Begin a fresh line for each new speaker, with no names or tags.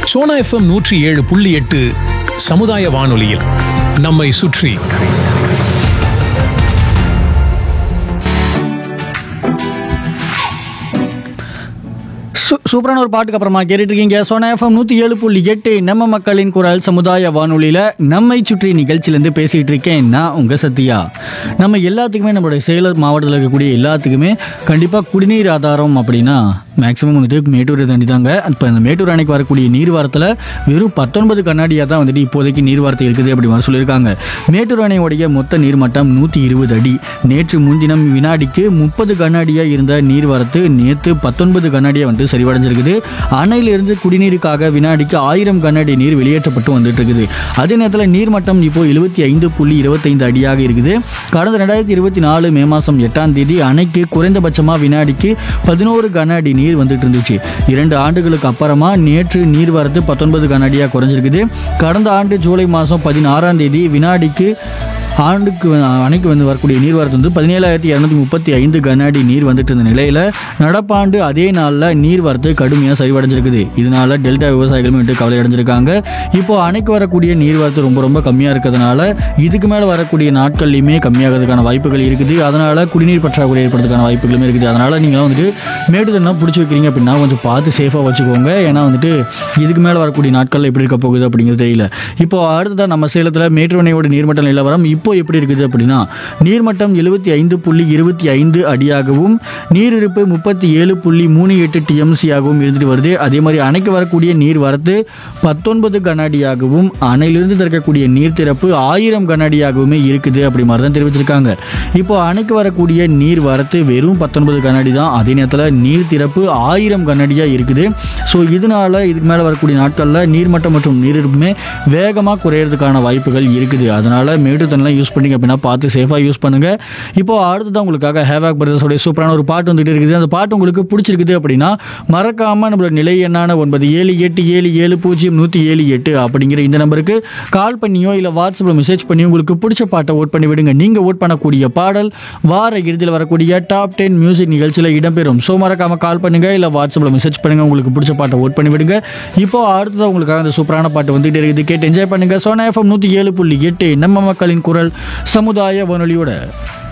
Sona FM நூற்றி ஏழு புள்ளி எட்டு சமுதாய வானொலியில் நம்மை சுற்றி
சூ- சூப்பரான ஒரு பாட்டுக்கு அப்புறமா கேட்டுட்டு இருக்கீங்க சோனா எஃப்எம் நூற்றி ஏழு புள்ளி எட்டு நம்ம மக்களின் குரல் சமுதாய வானொலியில் நம்மை சுற்றி நிகழ்ச்சியிலேருந்து பேசிகிட்டு இருக்கேன் நான் உங்கள் சத்யா நம்ம எல்லாத்துக்குமே நம்மளுடைய சேலம் மாவட்டத்தில் இருக்கக்கூடிய எல்லாத்துக்குமே கண்டிப்பாக குடிநீர் ஆதாரம் அப்படின்னா மேக்ஸிமம் வந்துட்டு மேட்டூரை தாண்டி தாங்க இப்போ அந்த மேட்டூர் அணைக்கு வரக்கூடிய நீர்வாரத்தில் வெறும் பத்தொன்பது கண்ணாடியாக தான் வந்துட்டு இப்போதைக்கு நீர்வாரத்து இருக்குது அப்படி மாதிரி சொல்லியிருக்காங்க மேட்டூர் அணையோடைய மொத்த நீர்மட்டம் நூற்றி இருபது அடி நேற்று முன்தினம் வினாடிக்கு முப்பது கண்ணாடியாக இருந்த நீர்வரத்து நேற்று பத்தொன்பது கண்ணாடியாக வந்துட்டு சரிவடைஞ்சிருக்குது அணையிலிருந்து குடிநீருக்காக வினாடிக்கு ஆயிரம் கண்ணாடி நீர் வெளியேற்றப்பட்டு வந்துட்டு இருக்குது அதே நேரத்தில் நீர்மட்டம் இப்போ எழுபத்தி ஐந்து புள்ளி இருபத்தைந்து அடியாக இருக்குது கடந்த ரெண்டாயிரத்தி இருபத்தி நாலு மே மாதம் எட்டாம் தேதி அணைக்கு குறைந்தபட்சமாக வினாடிக்கு பதினோரு கண்ணாடி நீர் வந்துட்டு இருந்துச்சு இரண்டு ஆண்டுகளுக்கு அப்புறமா நேற்று நீர்வரத்து பத்தொன்பது கண்ணாடியாக குறைஞ்சிருக்குது கடந்த ஆண்டு ஜூலை மாதம் பதினாறாம் தேதி வினாடிக்கு ஆண்டுக்கு வ- அணைக்கு வந்து வரக்கூடிய நீர்வரத்து வந்து பதினேழாயிரத்தி இரநூத்தி முப்பத்தி ஐந்து கன அடி நீர் வந்துட்டு இருந்த நிலையில் நடப்பாண்டு அதே நாளில் நீர்வரத்து கடுமையாக சரிவடைஞ்சிருக்குது இதனால டெல்டா விவசாயிகளும் வந்துட்டு கவலை அடைஞ்சிருக்காங்க இப்போ அணைக்கு வரக்கூடிய நீர்வரத்து ரொம்ப ரொம்ப கம்மியாக இருக்கிறதுனால இதுக்கு மேலே வரக்கூடிய நாட்கள்லையுமே கம்மியாகிறதுக்கான வாய்ப்புகள் இருக்குது அதனால குடிநீர் பற்றாக்குறை ஏற்படுறதுக்கான வாய்ப்புகளுமே இருக்குது அதனால நீங்கள் வந்துட்டு மேட்டுதல்லாம் பிடிச்சி வைக்கிறீங்க அப்படின்னா கொஞ்சம் பார்த்து சேஃபாக வச்சுக்கோங்க ஏன்னா வந்துட்டு இதுக்கு மேலே வரக்கூடிய நாட்களில் எப்படி இருக்க போகுது அப்படிங்கிறது தெரியல இப்போ அடுத்ததான் நம்ம சேலத்தில் மேட்டூர் அணையோட நீர்மட்ட நிலவரம் இப்போ எப்படி இருக்குது அப்படின்னா நீர்மட்டம் எழுபத்தி ஐந்து புள்ளி இருபத்தி ஐந்து அடியாகவும் நீரிருப்பு முப்பத்தி ஏழு புள்ளி மூணு எட்டு டிஎம்சியாகவும் இருந்துட்டு வருது அதே மாதிரி அணைக்கு வரக்கூடிய நீர் வரத்து பத்தொன்பது கனஅடியாகவும் அணையிலிருந்து திறக்கக்கூடிய நீர் திறப்பு ஆயிரம் கனஅடியாகவுமே இருக்குது அப்படி மாதிரி தான் தெரிவிச்சிருக்காங்க இப்போ அணைக்கு வரக்கூடிய நீர் வரத்து வெறும் பத்தொன்பது கனஅடி தான் அதே நேரத்தில் நீர் திறப்பு ஆயிரம் கனஅடியாக இருக்குது ஸோ இதனால இதுக்கு மேலே வரக்கூடிய நாட்களில் நீர்மட்டம் மற்றும் நீரிருப்புமே வேகமாக குறையிறதுக்கான வாய்ப்புகள் இருக்குது அதனால மேட்டு தண்ணெலாம் யூஸ் பண்ணிங்க அப்படின்னா பார்த்து சேஃபாக யூஸ் பண்ணுங்க இப்போ அடுத்ததான் உங்களுக்காக ஹேவாக் பிரதர்ஸோடைய சூப்பரான ஒரு பாட்டு வந்துட்டு இருக்குது அந்த பாட்டு உங்களுக்கு பிடிச்சிருக்குது அப்படின்னா மறக்காம நம்மளோட நிலை எண்ணான ஒன்பது ஏழு எட்டு ஏழு ஏழு பூஜ்ஜியம் நூற்றி ஏழு எட்டு அப்படிங்கிற இந்த நம்பருக்கு கால் பண்ணியோ இல்லை வாட்ஸ்அப்பில் மெசேஜ் பண்ணியோ உங்களுக்கு பிடிச்ச பாட்டை ஓட் பண்ணி விடுங்க நீங்கள் ஓட் பண்ணக்கூடிய பாடல் வார இறுதியில் வரக்கூடிய டாப் டென் மியூசிக் நிகழ்ச்சியில் இடம்பெறும் ஸோ மறக்காம கால் பண்ணுங்க இல்லை வாட்ஸ்அப்பில் மெசேஜ் பண்ணுங்க உங்களுக்கு பிடிச்ச பாட்டை ஓட் பண்ணி விடுங்க இப்போ அடுத்ததான் உங்களுக்காக அந்த சூப்பரான பாட்டு வந்துட்டு இருக்குது கேட்டு என்ஜாய் பண்ணுங்க சோனா எஃப்எம் நூற்றி ஏழு புள்ளி எட்டு நம்ம மக்களின் குரல் சமுதாய வானொலியோட